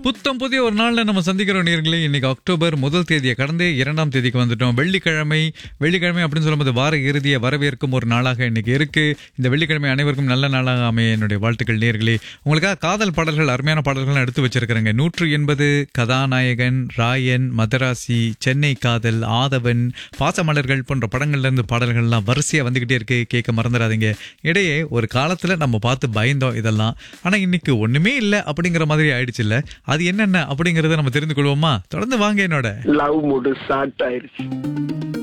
புத்தம் புதிய ஒரு நாள்ல நம்ம சந்திக்கிறோம் நேர்களே இன்னைக்கு அக்டோபர் முதல் தேதியை கடந்து இரண்டாம் தேதிக்கு வந்துட்டோம் வெள்ளிக்கிழமை வெள்ளிக்கிழமை அப்படின்னு சொல்லும்போது வார இறுதியை வரவேற்கும் ஒரு நாளாக இன்னைக்கு இருக்கு இந்த வெள்ளிக்கிழமை அனைவருக்கும் நல்ல நாளாக அமைய என்னுடைய வாழ்த்துக்கள் நேர்களே உங்களுக்காக காதல் பாடல்கள் அருமையான பாடல்கள் எடுத்து வச்சிருக்கிறேங்க நூற்று எண்பது கதாநாயகன் ராயன் மதராசி சென்னை காதல் ஆதவன் பாசமலர்கள் போன்ற படங்கள்ல இருந்து பாடல்கள்லாம் வரிசையா வந்துகிட்டே இருக்கு கேட்க மறந்துடாதீங்க இடையே ஒரு காலத்துல நம்ம பார்த்து பயந்தோம் இதெல்லாம் ஆனா இன்னைக்கு ஒண்ணுமே இல்லை அப்படிங்கிற மாதிரி ஆயிடுச்சு இல்ல அது என்னென்ன அப்படிங்கறத நம்ம தெரிந்து கொள்வோமா தொடர்ந்து வாங்க என்னோட லவ் மூடு ஸ்டார்ட் ஆயிருச்சு